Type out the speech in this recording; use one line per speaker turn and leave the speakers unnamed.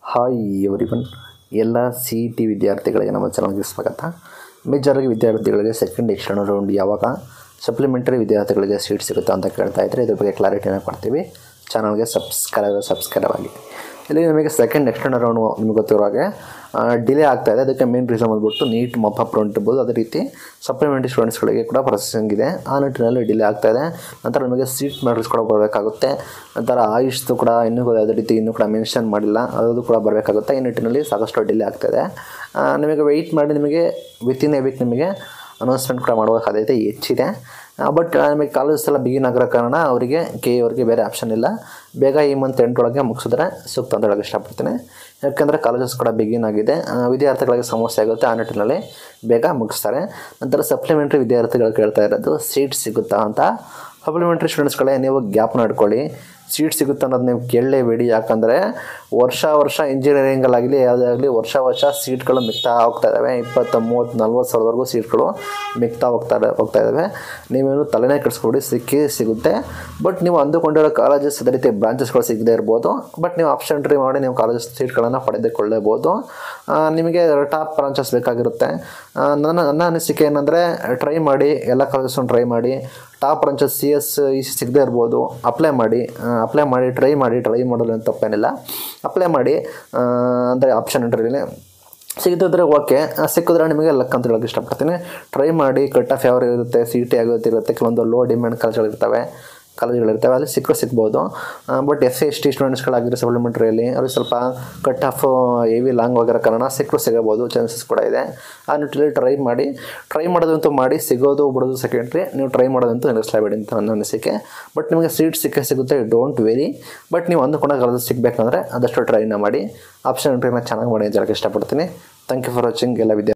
hi everyone ಎಲ್ಲ C E T ವಿದ್ಯಾರ್ಥಿಗಳಿಗೆ ನಮ್ಮ ಚಾನಲ್ಗೆ ಸ್ವಾಗತ ಮೇಜರಾಗಿ ವಿದ್ಯಾರ್ಥಿಗಳಿಗೆ ಸೆಕೆಂಡ್ ಎಕ್ಸ್ಟರ್ನಲ್ ರೌಂಡ್ ಯಾವಾಗ ಸಪ್ಲಿಮೆಂಟರಿ ವಿದ್ಯಾರ್ಥಿಗಳಿಗೆ ಸೀಟ್ ಸಿಗುತ್ತಾ ಅಂತ ಕೇಳ್ತಾ ಇದ್ದರೆ ಇದ್ರ ಬಗ್ಗೆ ಕ್ಲಾರಿಟಿನ ಕೊಡ್ತೀವಿ ಚಾನಲ್ಗೆ ಸಬ್ಸ್ಕ್ರೈಬ್ ಸಬ್ಸ್ಕ್ರೈಬ್ ಆಗಿ ಇಲ್ಲಿ ನಿಮಗೆ ಸೆಕೆಂಡ್ ಎಕ್ಸ್ಟರ್ನಲ್ ರೌಂಡ್ ನಿಮಗೆ ಗೊತ್ತಿರೋ ಹಾಗೆ ಡಿಲೇ ಆಗ್ತಾ ಇದೆ ಅದಕ್ಕೆ ಮೇನ್ ರೀಸನ್ ಬಂದ್ಬಿಟ್ಟು ನೀಟ್ ಮಫಪ್ ರೌಂಡ್ ಇರ್ಬೋದು ಅದೇ ರೀತಿ ಸಪ್ಲಿಮೆಂಟರಿ ಸ್ಟೂಡೆಂಟ್ಸ್ಗಳಿಗೆ ಕೂಡ ಪ್ರೊಸೆಸಿಂಗ್ ಇದೆ ಆ ನಿಟ್ಟಿನಲ್ಲಿ ಡಿಲೇ ಆಗ್ತಾ ಇದೆ ನಂತರ ನಿಮಗೆ ಸೀಟ್ ಮ್ಯಾಟ್ರಿಕ್ಸ್ ಕೂಡ ಬರಬೇಕಾಗುತ್ತೆ ನಂತರ ಆಯುಷ್ದು ಕೂಡ ಇನ್ನೂ ಕೂಡ ಅದೇ ರೀತಿ ಇನ್ನೂ ಕೂಡ ಮೆನ್ಷನ್ ಮಾಡಿಲ್ಲ ಅದು ಕೂಡ ಬರಬೇಕಾಗುತ್ತೆ ಈ ನಿಟ್ಟಿನಲ್ಲಿ ಸಾಕಷ್ಟು ಡಿಲೇ ಆಗ್ತಾಯಿದೆ ನಿಮಗೆ ವೆಯ್ಟ್ ಮಾಡಿ ನಿಮಗೆ ವಿತಿನ್ ಎ ವೀಕ್ ನಿಮಗೆ ಅನೌನ್ಸ್ಮೆಂಟ್ ಕೂಡ ಮಾಡುವ ಸಾಧ್ಯತೆ ಹೆಚ್ಚಿದೆ ಬಟ್ ನಿಮಗೆ ಕಾಲೇಜಸ್ ಎಲ್ಲ ಬಿಗಿನ್ ಆಗಿರೋ ಕಾರಣ ಅವರಿಗೆ ಕೆ ಅವರಿಗೆ ಬೇರೆ ಆಪ್ಷನ್ ಇಲ್ಲ ಬೇಗ ಈ ಮಂತ್ ಎಂಟರೊಳಗೆ ಮುಗಿಸಿದ್ರೆ ಸೂಕ್ತ ಅಂತ ಹೇಳೋಕ್ಕೆ ಇಷ್ಟಪಡ್ತೀನಿ ಯಾಕೆಂದರೆ ಕಾಲೇಜಸ್ ಕೂಡ ಬಿಗಿನ್ ಆಗಿದೆ ಆ, ವಿದ್ಯಾರ್ಥಿಗಳಿಗೆ ಸಮಸ್ಯೆ ಆಗುತ್ತೆ ಆ ನಿಟ್ಟಿನಲ್ಲಿ ಬೇಗ ಮುಗಿಸ್ತಾರೆ ನಂತರ ಸಪ್ಲಿಮೆಂಟ್ರಿ ವಿದ್ಯಾರ್ಥಿಗಳು ಕೇಳ್ತಾ ಇರೋದು ಸೀಟ್ ಸಿಗುತ್ತಾ ಅಂತ ಸಪ್ಲಿಮೆಂಟ್ರಿ ಸ್ಟೂಡೆಂಟ್ಸ್ಗಳೇ ನೀವು ಗ್ಯಾಪ್ನ ಇಟ್ಕೊಳ್ಳಿ ಸೀಟ್ ಸಿಗುತ್ತೆ ಅನ್ನೋದು ನೀವು ಕೇಳಲೇಬೇಡಿ ಯಾಕಂದರೆ ವರ್ಷ ವರ್ಷ ಇಂಜಿನಿಯರಿಂಗಲ್ಲಾಗಲಿ ಯಾವುದೇ ಆಗಲಿ ವರ್ಷ ವರ್ಷ ಸೀಟ್ಗಳು ಮಿಗ್ತಾ ಹೋಗ್ತಾ ಇದ್ದಾವೆ ಇಪ್ಪತ್ತು ಮೂವತ್ತು ನಲ್ವತ್ತು ಸಾವಿರವರೆಗೂ ಸೀಟ್ಗಳು ಮಿಗ್ತಾ ಹೋಗ್ತಾ ಹೋಗ್ತಾ ಇದ್ದಾವೆ ನೀವೇನು ತಲೆನೇ ಕೆಡಿಸ್ಕೊಡಿ ಸಿಕ್ಕಿ ಸಿಗುತ್ತೆ ಬಟ್ ನೀವು ಅಂದುಕೊಂಡಿರೋ ಕಾಲೇಜಸ್ ಅದೇ ರೀತಿ ಬ್ರಾಂಚಸ್ಗಳು ಸಿಗದೇ ಇರ್ಬೋದು ಬಟ್ ನೀವು ಆಪ್ಷನ್ ಟ್ರೈ ಮಾಡಿ ನೀವು ಕಾಲೇಜಸ್ ಸೀಟ್ಗಳನ್ನು ಪಡೆದುಕೊಳ್ಳಬಹುದು ಆ, ನಿಮಗೆ ಟಾಪ್ ಬ್ರಾಂಚಸ್ ಬೇಕಾಗಿರುತ್ತೆ ಆ, ನನ್ನ ನನ್ನ ಅನಿಸಿಕೆ ಏನಂದರೆ ಟ್ರೈ ಮಾಡಿ ಎಲ್ಲ ಕಾಲೇಜಸ್ಸನ್ನು ಟ್ರೈ ಮಾಡಿ top branches C S E C ಸಿಗದೇ ಇರ್ಬೋದು ಅಪ್ಲೈ ಮಾಡಿ ಅಪ್ಲೈ ಮಾಡಿ ಟ್ರೈ ಮಾಡಿ ಟ್ರೈ ಮಾಡಲು ಏನು ತಪ್ಪೇನಿಲ್ಲ ಅಪ್ಲೈ ಮಾಡಿ ಅಂದರೆ ಆಪ್ಷನ್ ಇಂಟರ್ವ್ಯೂಲಿ ಸಿಗದಿದ್ರೆ ಓಕೆ ಸಿಕ್ಕಿದ್ರೆ ನಿಮಗೆ ಲಕ್ ಅಂತ ಹೇಳೋಕ್ಕೆ ಇಷ್ಟಪಡ್ತೀನಿ ಟ್ರೈ ಮಾಡಿ ಕಟ್ ಆಫ್ ಯಾವ ಇರುತ್ತೆ ಸಿ ಟಿ ಆಗುತ್ತೆ ಇರುತ್ತೆ ಕೆಲವೊಂದು ಲೋ ಡಿಮ್ಯಾಂಡ್ ಕಾಲೇಜ್ಗಳಿರ್ತವೆ ಕಾಲೇಜ್ಗಳಿರ್ತವೆ ಅಲ್ಲಿ ಸಿಕ್ಕರೂ ಸಿಗ್ಬೋದು but S C S T ಸ್ಟೂಡೆಂಟ್ಸ್ಗಳಾಗಿರೋ ಸಪ್ಲಿಮೆಂಟ್ರಿಯಲ್ಲಿ ಅವ್ರಿಗೆ ಸ್ವಲ್ಪ ಕಟ್ ಆಫ್ ಹೆವಿ ಲಾಂಗ್ ಆಗಿರೋ ಕಾರಣ ಸಿಕ್ಕರೂ ಸಿಗಬೋದು ಚಾನ್ಸಸ್ ಕೂಡ ಇದೆ ಆ ನಿಟ್ಟಿನಲ್ಲಿ ಟ್ರೈ ಮಾಡಿ ಟ್ರೈ ಮಾಡೋದಂತೂ ಮಾಡಿ ಸಿಗೋದು ಬಿಡೋದು ಸೆಕೆಂಡ್ರಿ ನೀವು ಟ್ರೈ ಮಾಡೋದಂತೂ ನಿಲ್ಲಿಸಲೇಬೇಡಿ ಅಂತ ನನ್ನ ಅನಿಸಿಕೆ ಬಟ್ ನಿಮಗೆ ಸೀಟ್ ಸಿಕ್ಕೇ ಸಿಗುತ್ತೆ ಡೋಂಟ್ ವೆರಿ ಬಟ್ ನೀವು ಅಂದುಕೊಂಡಾಗ ಅದು ಸಿಗಬೇಕಂದ್ರೆ ಆದಷ್ಟು ಟ್ರೈನ ಮಾಡಿ ಆಪ್ಷನ್ ಎಂಟ್ರಿನ ಚೆನ್ನಾಗಿ ಮಾಡಿ ಅಂತ ಹೇಳಕ್ಕೆ ಇಷ್ಟಪಡ್ತೀನಿ ಥ್ಯಾಂಕ್ ಯು ಫಾರ್ ವಾಚಿಂಗ್ ಎಲ್ಲ ವಿದ್ಯಾ